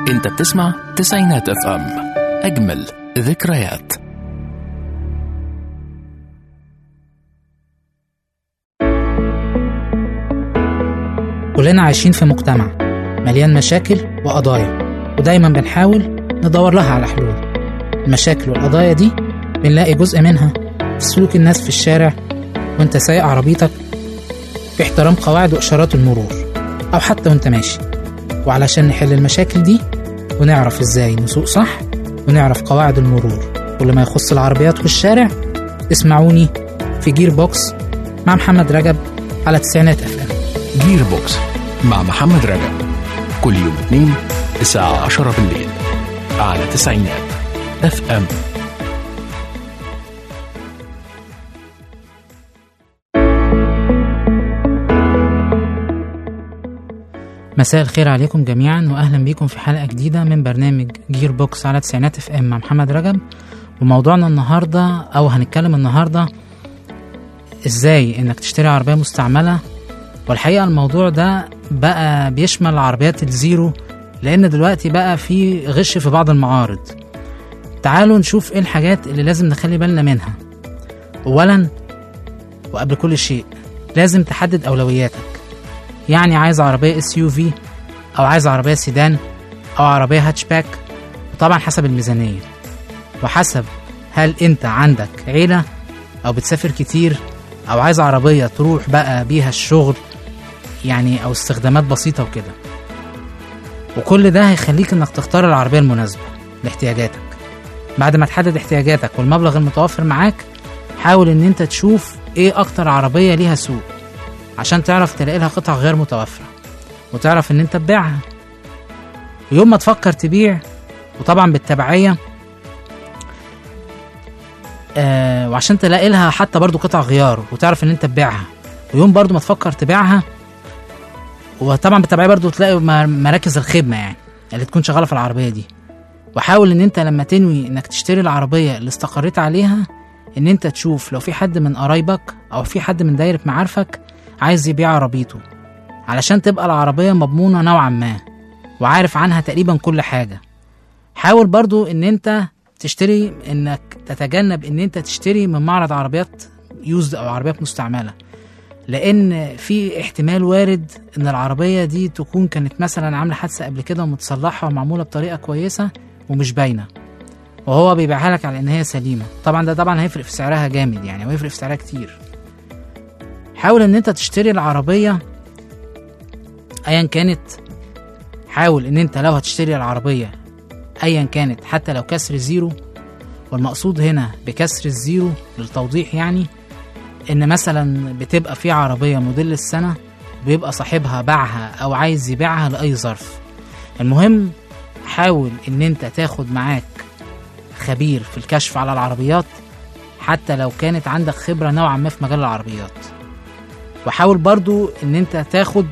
انت بتسمع تسعينات اف ام اجمل ذكريات كلنا عايشين في مجتمع مليان مشاكل وقضايا ودايما بنحاول ندور لها على حلول المشاكل والقضايا دي بنلاقي جزء منها في سلوك الناس في الشارع وانت سايق عربيتك في احترام قواعد وإشارات المرور أو حتى وانت ماشي وعلشان نحل المشاكل دي ونعرف ازاي نسوق صح ونعرف قواعد المرور ولما يخص العربيات والشارع اسمعوني في جير بوكس مع محمد رجب على تسعينات اف ام جير بوكس مع محمد رجب كل يوم اثنين الساعة 10 بالليل على تسعينات اف ام مساء الخير عليكم جميعا واهلا بيكم في حلقه جديده من برنامج جير بوكس على تسعينات اف ام مع محمد رجب وموضوعنا النهارده او هنتكلم النهارده ازاي انك تشتري عربيه مستعمله والحقيقه الموضوع ده بقى بيشمل العربيات الزيرو لان دلوقتي بقى في غش في بعض المعارض تعالوا نشوف ايه الحاجات اللي لازم نخلي بالنا منها اولا وقبل كل شيء لازم تحدد اولوياتك يعني عايز عربية اس يو في أو عايز عربية سيدان أو عربية هاتشباك وطبعا حسب الميزانية وحسب هل أنت عندك عيلة أو بتسافر كتير أو عايز عربية تروح بقى بيها الشغل يعني أو استخدامات بسيطة وكده وكل ده هيخليك إنك تختار العربية المناسبة لاحتياجاتك بعد ما تحدد احتياجاتك والمبلغ المتوفر معاك حاول إن أنت تشوف إيه أكتر عربية ليها سوق عشان تعرف تلاقي لها قطع غير متوفرة وتعرف ان انت تبيعها ويوم ما تفكر تبيع وطبعا بالتبعية آه وعشان تلاقي لها حتى برضو قطع غيار وتعرف ان انت تبيعها ويوم برضو ما تفكر تبيعها وطبعا بالتبعية برضو تلاقي م- مراكز الخدمة يعني اللي تكون شغالة في العربية دي وحاول ان انت لما تنوي انك تشتري العربية اللي استقريت عليها ان انت تشوف لو في حد من قرايبك او في حد من دايرة معارفك عايز يبيع عربيته علشان تبقى العربية مضمونة نوعا ما وعارف عنها تقريبا كل حاجة حاول برضو ان انت تشتري انك تتجنب ان انت تشتري من معرض عربيات يوزد او عربيات مستعملة لان في احتمال وارد ان العربية دي تكون كانت مثلا عاملة حادثة قبل كده ومتصلحة ومعمولة بطريقة كويسة ومش باينة وهو بيبيعها لك على ان هي سليمة طبعا ده طبعا هيفرق في سعرها جامد يعني ويفرق في سعرها كتير حاول ان انت تشتري العربية ايا كانت حاول ان انت لو هتشتري العربية ايا كانت حتى لو كسر زيرو والمقصود هنا بكسر الزيرو للتوضيح يعني ان مثلا بتبقى في عربية موديل السنة بيبقى صاحبها باعها او عايز يبيعها لاي ظرف المهم حاول ان انت تاخد معاك خبير في الكشف على العربيات حتى لو كانت عندك خبرة نوعا ما في مجال العربيات وحاول برضو ان انت تاخد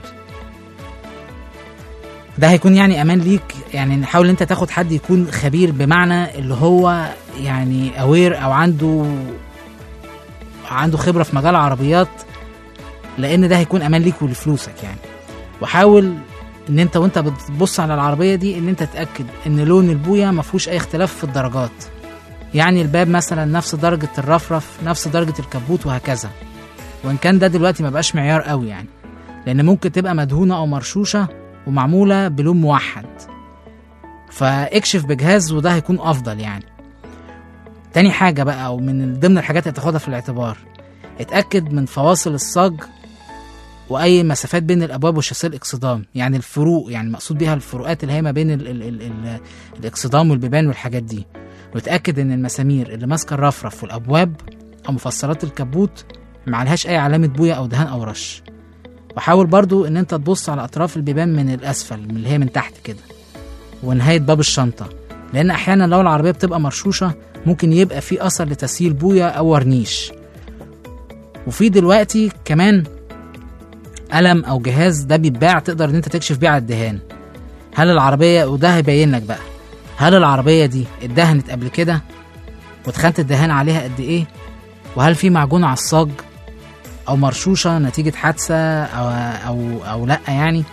ده هيكون يعني امان ليك يعني حاول انت تاخد حد يكون خبير بمعنى اللي هو يعني اوير او عنده عنده خبرة في مجال العربيات لان ده هيكون امان ليك ولفلوسك يعني وحاول ان انت وانت بتبص على العربية دي ان انت تتأكد ان لون البوية ما فيهوش اي اختلاف في الدرجات يعني الباب مثلا نفس درجة الرفرف نفس درجة الكبوت وهكذا وان كان ده دلوقتي ما بقاش معيار قوي يعني لان ممكن تبقى مدهونه او مرشوشه ومعموله بلون موحد فاكشف بجهاز وده هيكون افضل يعني تاني حاجه بقى او من ضمن الحاجات اللي تاخدها في الاعتبار اتاكد من فواصل الصاج واي مسافات بين الابواب والشاسيه الاكسدام يعني الفروق يعني مقصود بيها الفروقات اللي هي ما بين ال ال ال ال الاكسدام والبيبان والحاجات دي وتاكد ان المسامير اللي ماسكه الرفرف والابواب او مفصلات الكبوت معلهاش اي علامه بويا او دهان او رش وحاول برضو ان انت تبص على اطراف البيبان من الاسفل من اللي هي من تحت كده ونهايه باب الشنطه لان احيانا لو العربيه بتبقى مرشوشه ممكن يبقى في اثر لتسييل بويا او ورنيش وفي دلوقتي كمان قلم او جهاز ده بيتباع تقدر ان انت تكشف بيه على الدهان هل العربيه وده هيبين لك بقى هل العربيه دي اتدهنت قبل كده وتخانه الدهان عليها قد ايه وهل في معجون على الصاج او مرشوشه نتيجه حادثه او او او لا يعني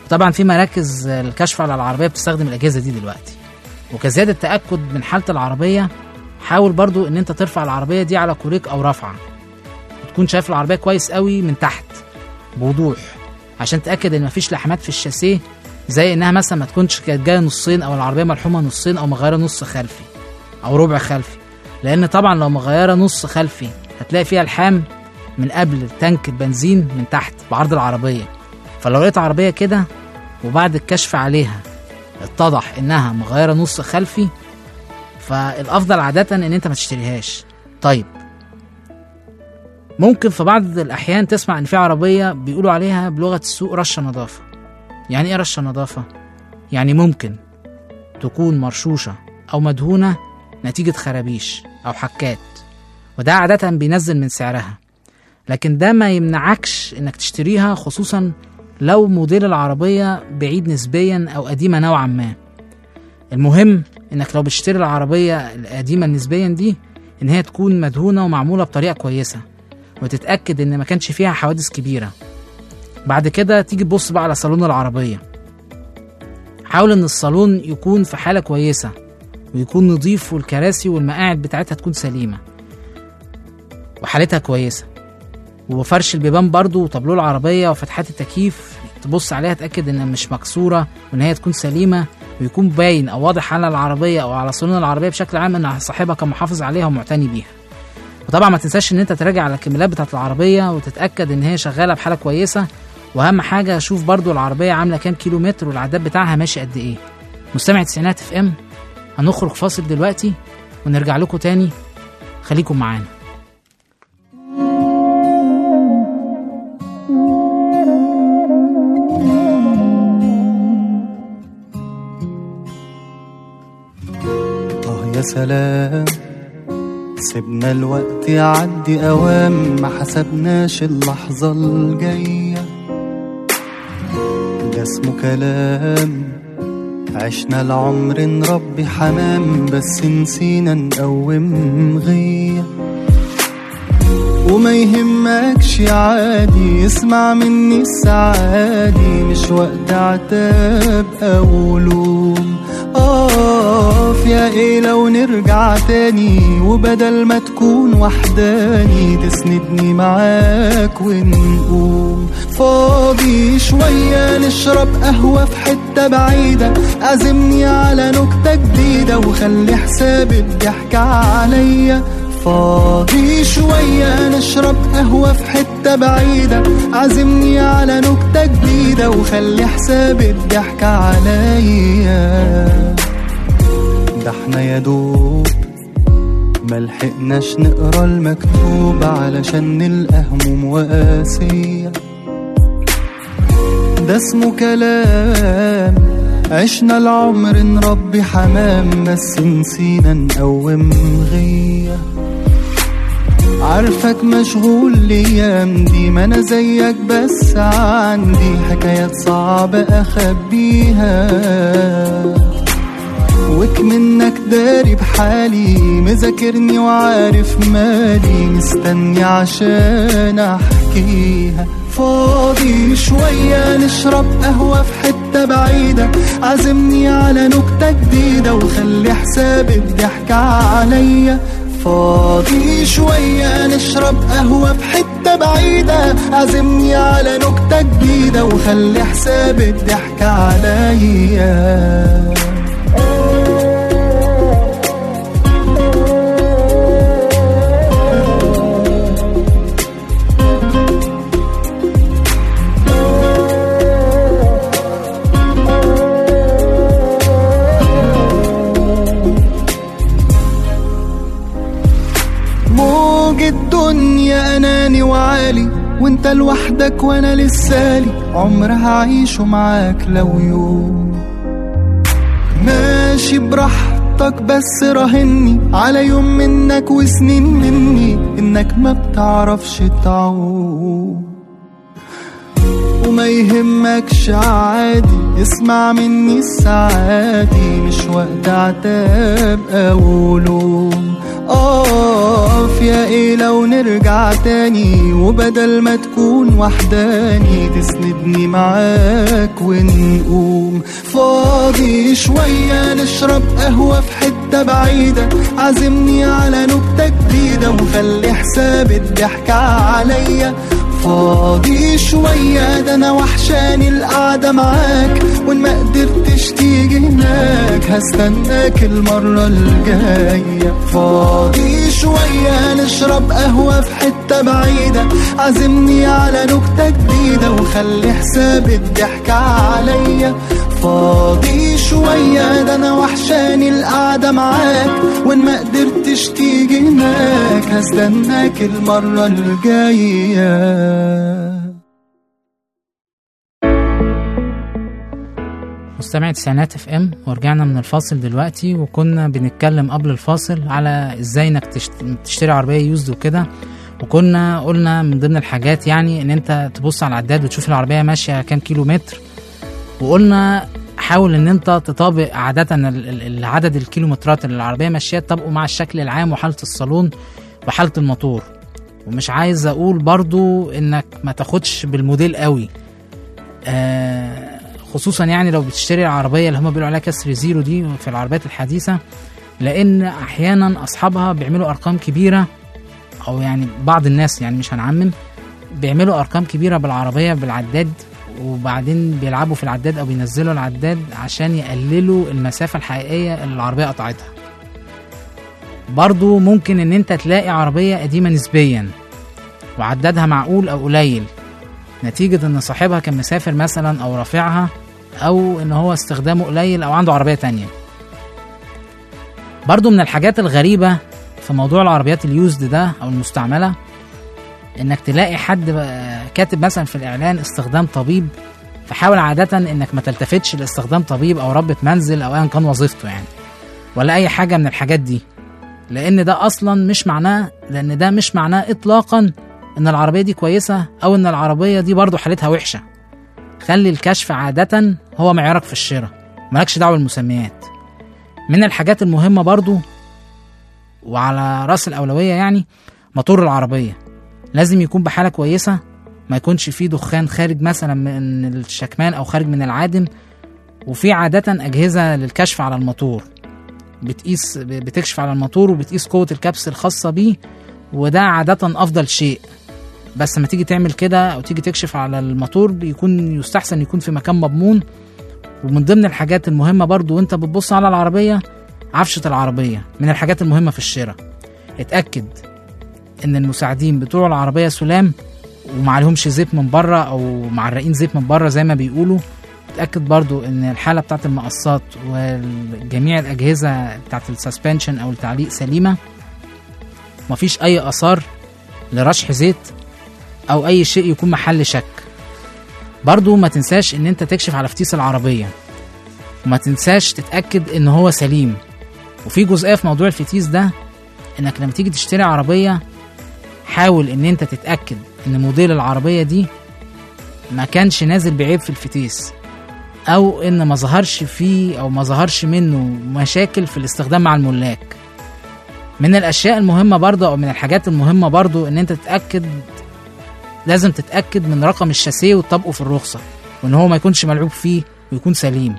طبعا في مراكز الكشف على العربيه بتستخدم الاجهزه دي دلوقتي وكزياده تاكد من حاله العربيه حاول برضو ان انت ترفع العربيه دي على كوريك او رفعه وتكون شايف العربيه كويس قوي من تحت بوضوح عشان تاكد ان مفيش لحمات في الشاسيه زي انها مثلا ما تكونش كانت جايه نصين او العربيه ملحومه نصين او مغيره نص خلفي او ربع خلفي لان طبعا لو مغيره نص خلفي هتلاقي فيها الحام من قبل تانك البنزين من تحت بعرض العربيه فلو لقيت عربيه كده وبعد الكشف عليها اتضح انها مغيره نص خلفي فالافضل عاده ان انت ما تشتريهاش طيب ممكن في بعض الاحيان تسمع ان في عربيه بيقولوا عليها بلغه السوق رشه نظافه يعني ايه رشه نظافه يعني ممكن تكون مرشوشه او مدهونه نتيجه خرابيش او حكات وده عاده بينزل من سعرها لكن ده ما يمنعكش انك تشتريها خصوصا لو موديل العربيه بعيد نسبيا او قديمه نوعا ما المهم انك لو بتشتري العربيه القديمه نسبيا دي ان هي تكون مدهونه ومعموله بطريقه كويسه وتتاكد ان ما كانش فيها حوادث كبيره بعد كده تيجي تبص بقى على صالون العربيه حاول ان الصالون يكون في حاله كويسه ويكون نظيف والكراسي والمقاعد بتاعتها تكون سليمه وحالتها كويسه وفرش البيبان برضو وطابلوه العربيه وفتحات التكييف تبص عليها تاكد انها مش مكسوره وان هي تكون سليمه ويكون باين او واضح على العربيه او على صالون العربيه بشكل عام ان صاحبها كان محافظ عليها ومعتني بيها وطبعا ما تنساش ان انت تراجع على الكميلات بتاعت العربيه وتتاكد ان هي شغاله بحاله كويسه واهم حاجه شوف برضو العربيه عامله كام كيلو متر والعداد بتاعها ماشي قد ايه مستمع تسعينات اف ام هنخرج فاصل دلوقتي ونرجع لكم تاني خليكم معانا آه يا سلام سيبنا الوقت يعدي أوام ما حسبناش اللحظة الجاية ده اسمه كلام عشنا العمر نربي حمام بس نسينا نقوم غيه وما يهمكش عادي اسمع مني السعادي مش وقت عتاب او لوم اقف يا ايه لو نرجع تاني وبدل ما تكون وحداني تسندني معاك ونقوم فاضي شوية نشرب قهوة في حتة بعيدة عزمني على نكتة جديدة وخلي حساب الضحك عليا فاضي شوية نشرب قهوة في حتة بعيدة عزمني على نكتة جديدة وخلي حساب الضحك عليا ده احنا يا دوب ملحقناش نقرا المكتوب علشان نلقى هموم وقاسية ده اسمه كلام عشنا العمر نربي حمام بس نسينا نقوم غيه عارفك مشغول الايام دي ما انا زيك بس عندي حكايات صعبة اخبيها وك منك داري بحالي مذاكرني وعارف مالي مستني عشان احكيها فاضي شوية نشرب قهوة في حتة بعيدة عزمني على نكتة جديدة وخلي حساب الضحك عليا فاضي شوية نشرب قهوة في حتة بعيدة عزمني على نكتة جديدة وخلي حساب الضحك عليا موج الدنيا اناني وعالي وانت لوحدك وانا لسالي عمر هعيشه معاك لو يوم ماشي براحتك بس راهني على يوم منك وسنين مني انك ما بتعرفش تعوم وما يهمكش عادي اسمع مني السعادي مش وقت عتاب او لوم اقف يا ايه لو نرجع تاني وبدل ما تكون وحداني تسندني معاك ونقوم فاضي شوية نشرب قهوة في حتة بعيدة عزمني على نكتة جديدة وخلي حساب الضحكة عليا فاضي شوية ده أنا وحشاني القعدة معاك وإن ما قدرتش تيجي هناك هستناك المرة الجاية فاضي شوية نشرب قهوة في حتة بعيدة عزمني على نكتة جديدة وخلي حساب الضحكة عليا فاضي شوية ده أنا وحشاني القعدة معاك وإن ما قدرتش تيجي هناك هستناك المرة الجاية مستمع تسعينات اف ام ورجعنا من الفاصل دلوقتي وكنا بنتكلم قبل الفاصل على ازاي انك تشت- تشتري عربيه يوزد وكده وكنا قلنا من ضمن الحاجات يعني ان انت تبص على العداد وتشوف العربيه ماشيه كام كيلو متر وقلنا حاول ان انت تطابق عادة ال- ال- ال- عدد الكيلومترات اللي العربية ماشية تطابقه مع الشكل العام وحالة الصالون وحالة الموتور ومش عايز اقول برضو انك ما تاخدش بالموديل قوي آه خصوصا يعني لو بتشتري العربية اللي هم بيقولوا عليها كسر زيرو دي في العربيات الحديثة لان احيانا اصحابها بيعملوا ارقام كبيرة او يعني بعض الناس يعني مش هنعمم بيعملوا ارقام كبيرة بالعربية بالعداد وبعدين بيلعبوا في العداد او بينزلوا العداد عشان يقللوا المسافة الحقيقية اللي العربية قطعتها برضو ممكن ان انت تلاقي عربية قديمة نسبيا وعدادها معقول او قليل نتيجة ان صاحبها كان مسافر مثلا او رافعها او ان هو استخدامه قليل او عنده عربية تانية برضو من الحاجات الغريبة في موضوع العربيات اليوزد ده او المستعملة انك تلاقي حد بقى كاتب مثلا في الاعلان استخدام طبيب فحاول عادة انك ما تلتفتش لاستخدام طبيب او ربة منزل او ايا كان وظيفته يعني ولا اي حاجة من الحاجات دي لان ده اصلا مش معناه لان ده مش معناه اطلاقا ان العربية دي كويسة او ان العربية دي برضو حالتها وحشة خلي الكشف عادة هو معيارك في الشراء مالكش دعوة بالمسميات من الحاجات المهمة برضو وعلى راس الأولوية يعني موتور العربية لازم يكون بحالة كويسة ما يكونش فيه دخان خارج مثلا من الشكمان أو خارج من العادم وفي عادة أجهزة للكشف على الموتور بتقيس بتكشف على الموتور وبتقيس قوة الكبس الخاصة بيه وده عادة أفضل شيء بس لما تيجي تعمل كده أو تيجي تكشف على الموتور بيكون يستحسن يكون في مكان مضمون ومن ضمن الحاجات المهمة برضو وانت بتبص على العربية عفشة العربية من الحاجات المهمة في الشراء اتأكد ان المساعدين بتوع العربية سلام ومعلهمش زيت من بره او معرقين زيت من بره زي ما بيقولوا اتأكد برضو ان الحالة بتاعت المقصات وجميع الأجهزة بتاعت السسبنشن او التعليق سليمة مفيش أي آثار لرشح زيت أو أي شيء يكون محل شك برضو ما تنساش ان انت تكشف على فتيس العربية وما تنساش تتأكد ان هو سليم وفي جزئية في موضوع الفتيس ده انك لما تيجي تشتري عربية حاول ان انت تتأكد ان موديل العربية دي ما كانش نازل بعيب في الفتيس او ان ما ظهرش فيه او ما ظهرش منه مشاكل في الاستخدام مع الملاك من الاشياء المهمة برضه او من الحاجات المهمة برضه ان انت تتأكد لازم تتأكد من رقم الشاسيه وتطبقه في الرخصة وان هو ما يكونش ملعوب فيه ويكون سليم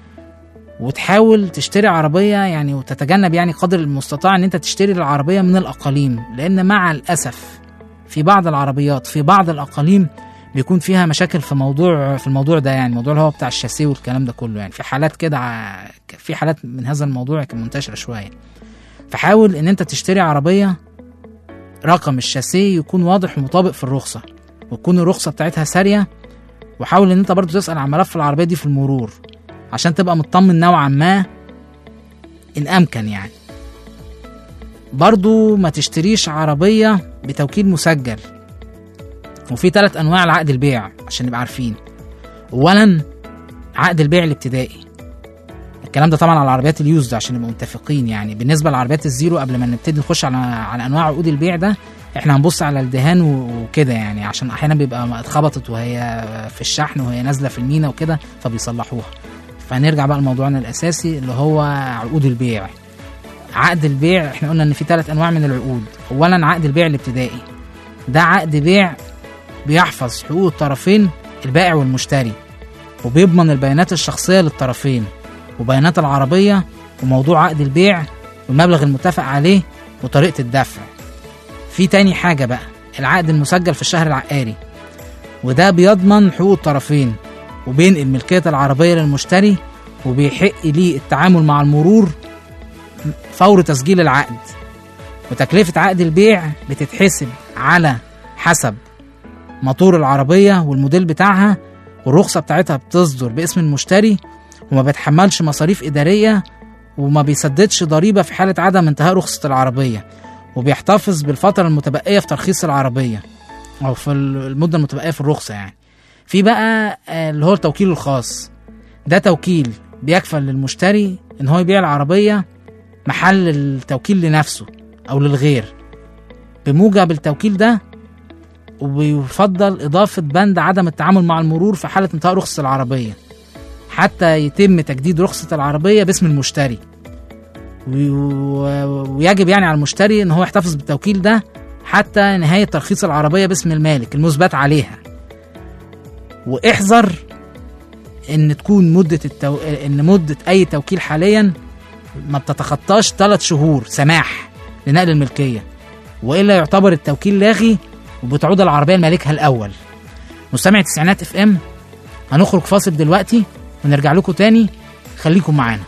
وتحاول تشتري عربية يعني وتتجنب يعني قدر المستطاع ان انت تشتري العربية من الاقاليم لان مع الاسف في بعض العربيات في بعض الاقاليم بيكون فيها مشاكل في موضوع في الموضوع ده يعني الموضوع اللي هو بتاع الشاسيه والكلام ده كله يعني في حالات كده ع- في حالات من هذا الموضوع كان منتشرة شوية فحاول ان انت تشتري عربية رقم الشاسيه يكون واضح ومطابق في الرخصة وتكون الرخصة بتاعتها سارية وحاول ان انت برضو تسأل عن ملف العربية دي في المرور عشان تبقى مطمن نوعا ما ان امكن يعني برضو ما تشتريش عربية بتوكيل مسجل وفي ثلاث انواع لعقد البيع عشان نبقى عارفين اولا عقد البيع الابتدائي الكلام ده طبعا على العربيات اليوزد عشان نبقى متفقين يعني بالنسبه للعربيات الزيرو قبل ما نبتدي نخش على على انواع عقود البيع ده احنا هنبص على الدهان و- وكده يعني عشان احيانا بيبقى اتخبطت وهي في الشحن وهي نازله في المينا وكده فبيصلحوها فنرجع بقى لموضوعنا الاساسي اللي هو عقود البيع عقد البيع احنا قلنا ان في ثلاث انواع من العقود اولا عقد البيع الابتدائي ده عقد بيع بيحفظ حقوق الطرفين البائع والمشتري وبيضمن البيانات الشخصيه للطرفين وبيانات العربيه وموضوع عقد البيع والمبلغ المتفق عليه وطريقه الدفع في تاني حاجه بقى العقد المسجل في الشهر العقاري وده بيضمن حقوق الطرفين وبينقل ملكيه العربيه للمشتري وبيحق ليه التعامل مع المرور فور تسجيل العقد وتكلفة عقد البيع بتتحسب على حسب موتور العربية والموديل بتاعها والرخصة بتاعتها بتصدر باسم المشتري وما بتحملش مصاريف إدارية وما بيسددش ضريبة في حالة عدم انتهاء رخصة العربية وبيحتفظ بالفترة المتبقية في ترخيص العربية أو في المدة المتبقية في الرخصة يعني في بقى آه، اللي هو التوكيل الخاص ده توكيل بيكفل للمشتري إن هو يبيع العربية محل التوكيل لنفسه أو للغير بموجب التوكيل ده وبيفضل إضافة بند عدم التعامل مع المرور في حالة انتهاء رخصة العربية حتى يتم تجديد رخصة العربية باسم المشتري وي- و- ويجب يعني على المشتري ان هو يحتفظ بالتوكيل ده حتى نهاية ترخيص العربية باسم المالك المثبت عليها واحذر ان تكون مدة التو... ان مدة اي توكيل حاليا ما بتتخطاش ثلاث شهور سماح لنقل الملكية والا يعتبر التوكيل لاغي وبتعود العربية لمالكها الاول مستمع تسعينات اف ام هنخرج فاصل دلوقتي ونرجع لكم تاني خليكم معانا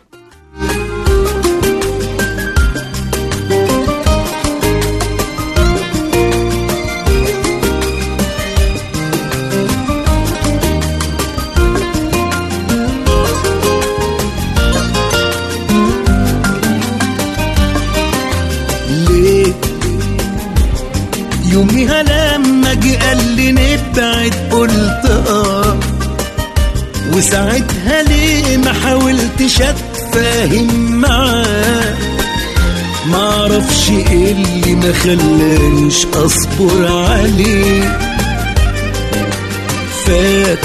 ليه يوميها لما جه قال لي نبعد قلت اه وساعتها ليه ما حاولتش اتفاهم معاه معرفش ايه اللي ما خلانيش اصبر عليه فات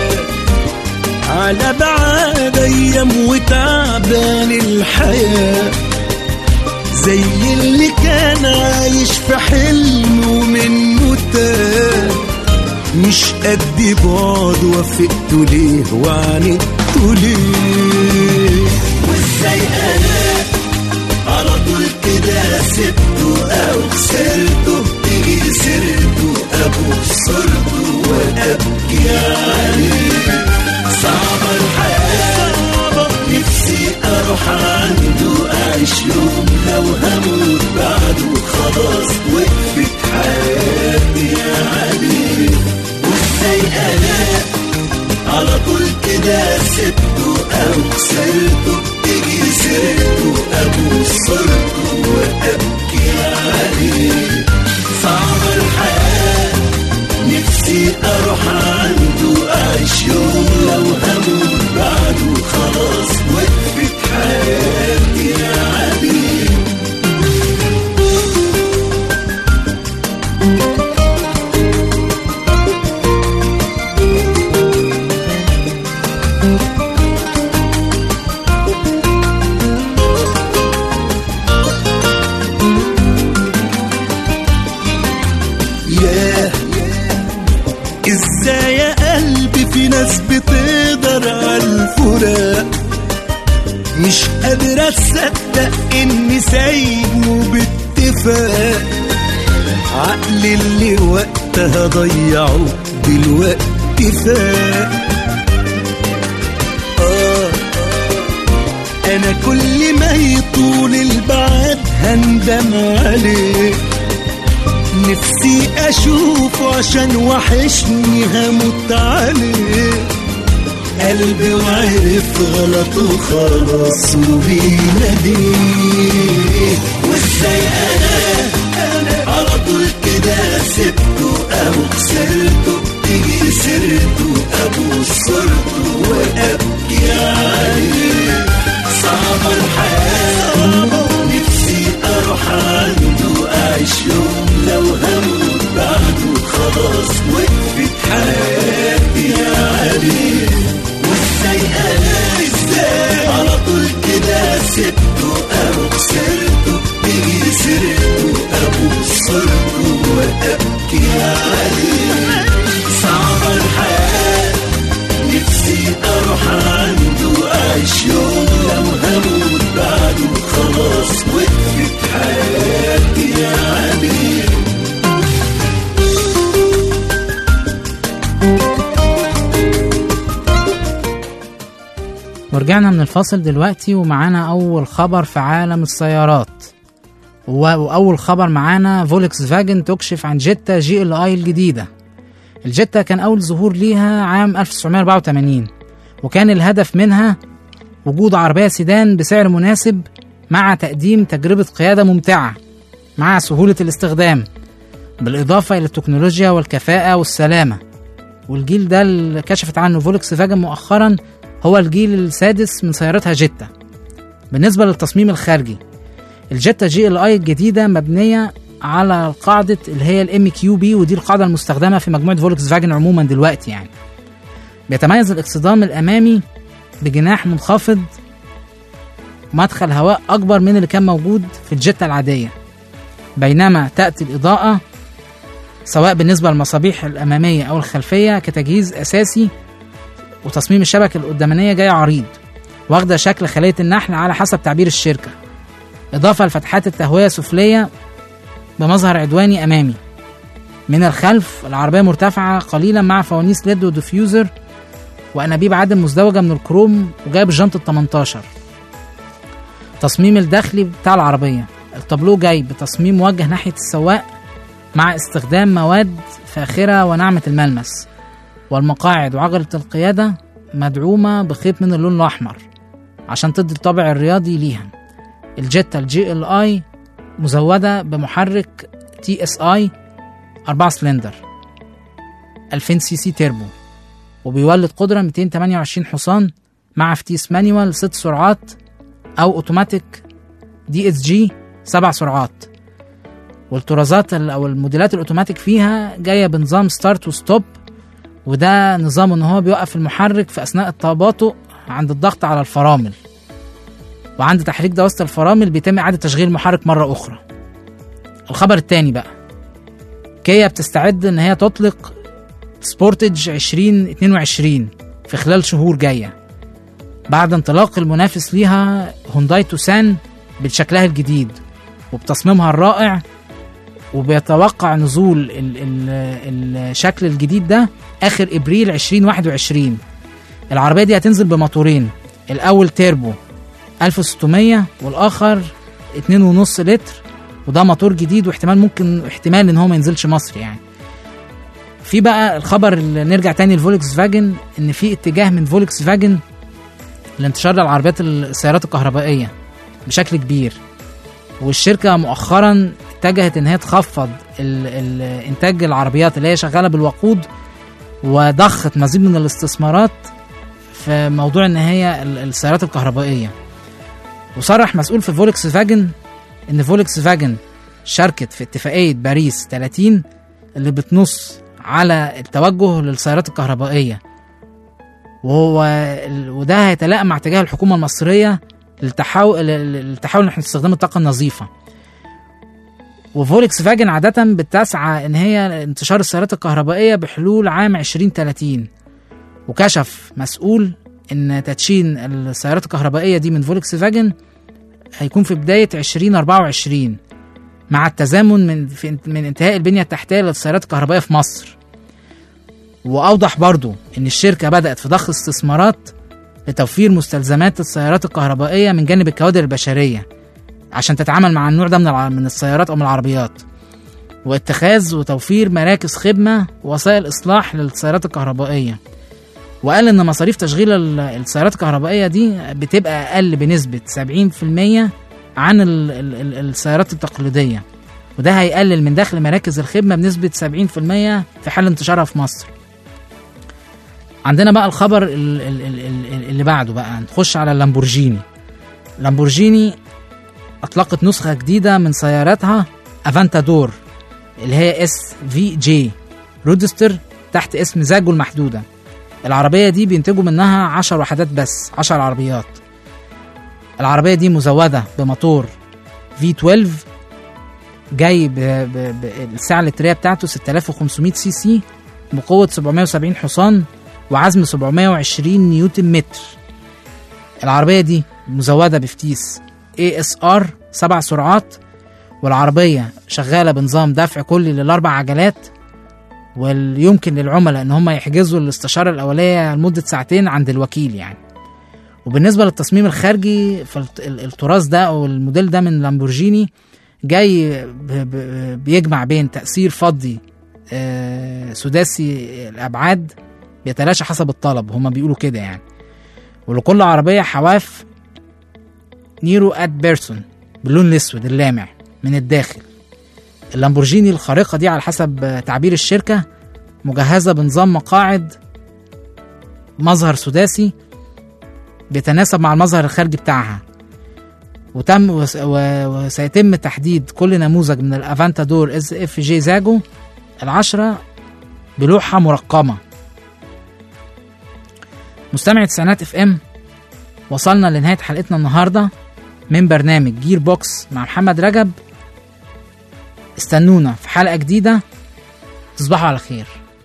على بعاد ايام وتعبان الحياه زي اللي كان عايش في حلم ومنه تاه مش قد بعد وافقته ليه وعاندته ليه وازاي انا على طول كده سبته او خسرته تيجي سيرته ابوس صرته وابكي عليه صعبة الحياة نفسي اروح عنده اعيش يوم لو هموت بعده خلاص وقفت حياتي عليه وازاي انا على طول كده سبته او خسرته تيجي سيرته ابوس صرته وابكي عليه صعبة الحياة نفسي اروح عنده اعيش يوم لو هموت بعده خلاص وقفت حياتي عليه ياه ازاي يا قلبي في ناس بتقدر على الفراق مش قادر اصدق اني سايبه باتفاق عقلي اللي وقتها ضيعه دلوقتي فاق آه انا كل ما يطول البعد هندم عليه نفسي اشوفه عشان وحشني هموت عليه قلبي وعرف غلطه خلاص وبيناديه وازاي انا انا على طول كده سبته او خسرته تيجي سيرته ابوس صرته وابكي عليه صعبة الحياة نفسي اروح عنده اعيش يوم ورجعنا من الفاصل دلوقتي ومعانا أول خبر في عالم السيارات و- وأول خبر معانا فولكس فاجن تكشف عن جيتا جي ال اي الجديدة الجيتا كان أول ظهور ليها عام 1984 وكان الهدف منها وجود عربية سيدان بسعر مناسب مع تقديم تجربة قيادة ممتعة مع سهولة الاستخدام بالإضافة إلى التكنولوجيا والكفاءة والسلامة والجيل ده اللي كشفت عنه فولكس فاجن مؤخرا هو الجيل السادس من سيارتها جيتا بالنسبة للتصميم الخارجي الجيتا جي ال اي الجديدة مبنية على قاعدة اللي هي الام كيو بي ودي القاعدة المستخدمة في مجموعة فولكس فاجن عموما دلوقتي يعني بيتميز الاكسدام الأمامي بجناح منخفض مدخل هواء أكبر من اللي كان موجود في الجيتا العادية بينما تأتي الإضاءة سواء بالنسبة للمصابيح الأمامية أو الخلفية كتجهيز أساسي وتصميم الشبكة القدامانية جاي عريض واخدة شكل خلية النحل على حسب تعبير الشركة إضافة لفتحات التهوية سفلية بمظهر عدواني أمامي من الخلف العربية مرتفعة قليلا مع فوانيس ليد وديفيوزر وأنابيب عدم مزدوجة من الكروم وجايب الجنط 18 تصميم الداخلي بتاع العربية التابلو جاي بتصميم موجه ناحية السواق مع استخدام مواد فاخرة وناعمة الملمس والمقاعد وعجلة القيادة مدعومة بخيط من اللون الأحمر عشان تدي الطابع الرياضي ليها الجيتا الجي ال اي مزودة بمحرك تي اس اي 4 سلندر 2000 سي سي تيربو وبيولد قدرة 228 حصان مع فتيس مانيوال 6 سرعات أو أوتوماتيك دي اس جي 7 سرعات والطرازات ال- أو الموديلات الأوتوماتيك فيها جاية بنظام ستارت وستوب وده نظام إن هو بيوقف المحرك في أثناء التباطؤ عند الضغط على الفرامل وعند تحريك دواسة الفرامل بيتم إعادة تشغيل المحرك مرة أخرى الخبر التاني بقى كيا بتستعد إن هي تطلق سبورتج 2022 في خلال شهور جاية بعد انطلاق المنافس ليها هونداي توسان بشكلها الجديد وبتصميمها الرائع وبيتوقع نزول ال ال الشكل الجديد ده آخر إبريل 2021 العربية دي هتنزل بموتورين الأول تيربو 1600 والآخر 2.5 لتر وده موتور جديد واحتمال ممكن احتمال ان هو ما ينزلش مصر يعني في بقى الخبر اللي نرجع تاني لفولكس فاجن ان في اتجاه من فولكس فاجن لانتشار العربيات السيارات الكهربائيه بشكل كبير والشركه مؤخرا اتجهت ان هي تخفض ال- ال- انتاج العربيات اللي هي شغاله بالوقود وضخت مزيد من الاستثمارات في موضوع ان هي ال- السيارات الكهربائيه وصرح مسؤول في فولكس فاجن ان فولكس فاجن شاركت في اتفاقيه باريس 30 اللي بتنص على التوجه للسيارات الكهربائيه وهو ال- وده هيتلائم مع اتجاه الحكومه المصريه للتحول للتحول نحو استخدام الطاقه النظيفه وفولكس فاجن عادة بتسعى إن هي انتشار السيارات الكهربائية بحلول عام 2030 وكشف مسؤول إن تدشين السيارات الكهربائية دي من فولكس فاجن هيكون في بداية 2024 مع التزامن من في من انتهاء البنية التحتية للسيارات الكهربائية في مصر وأوضح برضو إن الشركة بدأت في ضخ استثمارات لتوفير مستلزمات السيارات الكهربائية من جانب الكوادر البشرية عشان تتعامل مع النوع ده من الع- من السيارات أو من العربيات واتخاذ وتوفير مراكز خدمة ووسائل إصلاح للسيارات الكهربائية وقال إن مصاريف تشغيل ال- السيارات الكهربائية دي بتبقى أقل بنسبة 70% عن ال ال ال السيارات التقليدية وده هيقلل من دخل مراكز الخدمة بنسبة 70% في حال انتشارها في مصر عندنا بقى الخبر ال- ال- ال- ال- اللي بعده بقى نخش على اللامبورجيني لامبورجيني أطلقت نسخة جديدة من سياراتها أفانتادور اللي هي اس في جي رودستر تحت اسم زاجو المحدودة العربية دي بينتجوا منها 10 وحدات بس 10 عربيات العربية دي مزودة بموتور V12 جاي ب... ب... ب... السعة اللترية بتاعته 6500 سي سي بقوة 770 حصان وعزم 720 نيوتن متر العربية دي مزودة بفتيس ASR سبع سرعات والعربية شغالة بنظام دفع كلي للأربع عجلات ويمكن للعملاء إن هم يحجزوا الاستشارة الأولية لمدة ساعتين عند الوكيل يعني وبالنسبه للتصميم الخارجي فالتراث ده او الموديل ده من لامبورجيني جاي ب- ب- بيجمع بين تأثير فضي آه، سداسي الأبعاد بيتلاشى حسب الطلب هما بيقولوا كده يعني ولكل عربية حواف نيرو اد بيرسون باللون الأسود اللامع من الداخل اللامبورجيني الخارقة دي على حسب آه، تعبير الشركة مجهزة بنظام مقاعد مظهر سداسي بيتناسب مع المظهر الخارجي بتاعها وتم وس- و- وسيتم تحديد كل نموذج من الافانتادور اس اف جي زاجو العشرة بلوحة مرقمة مستمع تسعينات اف ام وصلنا لنهاية حلقتنا النهاردة من برنامج جير بوكس مع محمد رجب استنونا في حلقة جديدة تصبحوا على خير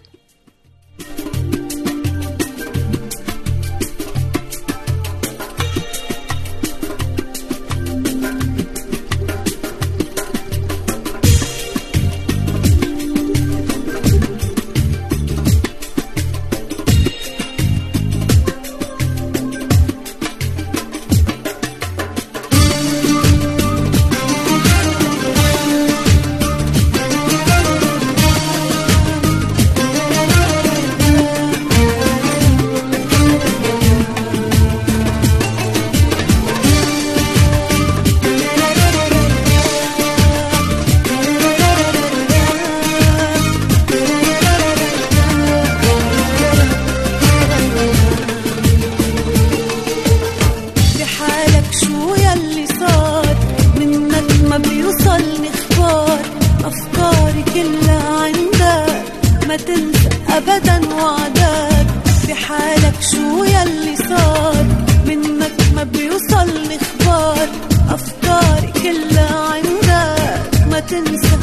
بحالك شو يلي صار منك ما بيوصلني اخبار افكاري كلها عندك ما تنسى ابدا وعدك بحالك شو يلي صار منك ما بيوصلني اخبار افكاري كلها عندك ما تنسى